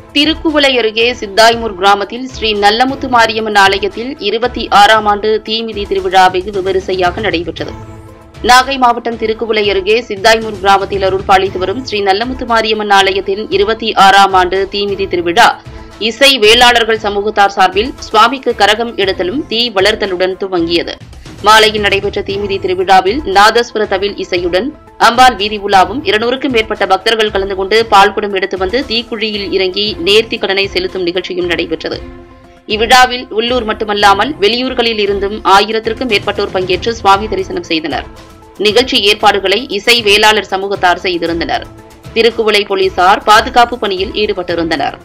திருக்குவளை அருகே சித்தாய்மூர் கிராமத்தில் ஸ்ரீ நல்லமுத்து மாரியம்மன் ஆலயத்தில் இருபத்தி ஆறாம் ஆண்டு தீமிதி திருவிழா வெகு விமரிசையாக நடைபெற்றது நாகை மாவட்டம் திருக்குவளை அருகே சித்தாய்மூர் கிராமத்தில் அருள் பாலித்து வரும் ஸ்ரீ நல்லமுத்து மாரியம்மன் ஆலயத்தின் இருபத்தி ஆறாம் ஆண்டு தீமிதி திருவிழா இசை வேளாளர்கள் சமூகத்தார் சார்பில் சுவாமிக்கு கரகம் எடுத்தலும் தீ வளர்த்தலுடன் துவங்கியது மாலையில் நடைபெற்ற தீமிதி திருவிழாவில் நாதஸ்வர தவில் இசையுடன் அம்பாள் வீதி உலாவும் இருநூறுக்கும் மேற்பட்ட பக்தர்கள் கலந்து கொண்டு பால்குடம் எடுத்து வந்து தீக்குழியில் இறங்கி நேர்த்தி கடனை செலுத்தும் நிகழ்ச்சியும் நடைபெற்றது இவ்விழாவில் உள்ளூர் மட்டுமல்லாமல் வெளியூர்களில் இருந்தும் ஆயிரத்திற்கும் மேற்பட்டோர் பங்கேற்று சுவாமி தரிசனம் செய்தனர் நிகழ்ச்சி ஏற்பாடுகளை இசை வேளாளர் சமூகத்தார் செய்திருந்தனர் திருக்குவளை போலீசார் பாதுகாப்பு பணியில் ஈடுபட்டிருந்தனர்